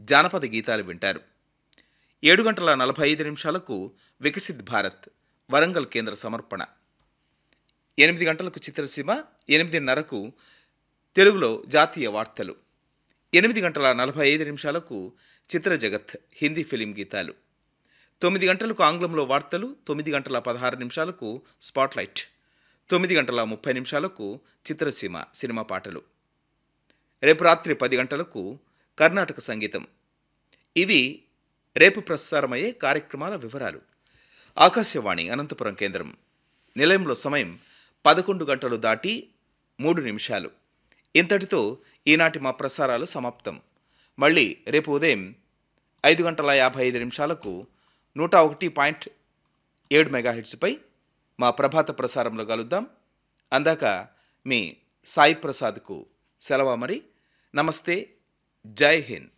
జానపద గీతాలు వింటారు ఏడు గంటల నలభై ఐదు నిమిషాలకు వికసిత్ భారత్ వరంగల్ కేంద్ర సమర్పణ ఎనిమిది గంటలకు చిత్రసీమ ఎనిమిదిన్నరకు తెలుగులో జాతీయ వార్తలు ఎనిమిది గంటల నలభై ఐదు నిమిషాలకు చిత్ర జగత్ హిందీ ఫిలిం గీతాలు తొమ్మిది గంటలకు ఆంగ్లంలో వార్తలు తొమ్మిది గంటల పదహారు నిమిషాలకు స్పాట్లైట్ తొమ్మిది గంటల ముప్పై నిమిషాలకు చిత్రసీమ సినిమా పాటలు రేపు రాత్రి పది గంటలకు కర్ణాటక సంగీతం ఇవి రేపు ప్రసారమయ్యే కార్యక్రమాల వివరాలు ఆకాశవాణి అనంతపురం కేంద్రం నిలయంలో సమయం పదకొండు గంటలు దాటి మూడు నిమిషాలు ఇంతటితో ఈనాటి మా ప్రసారాలు సమాప్తం మళ్ళీ రేపు ఉదయం ఐదు గంటల యాభై ఐదు నిమిషాలకు నూట ఒకటి పాయింట్ ఏడు మెగాహిట్స్పై మా ప్రభాత ప్రసారంలో కలుద్దాం అందాక మీ సాయి ప్రసాద్కు సెలవు మరి నమస్తే జై హింద్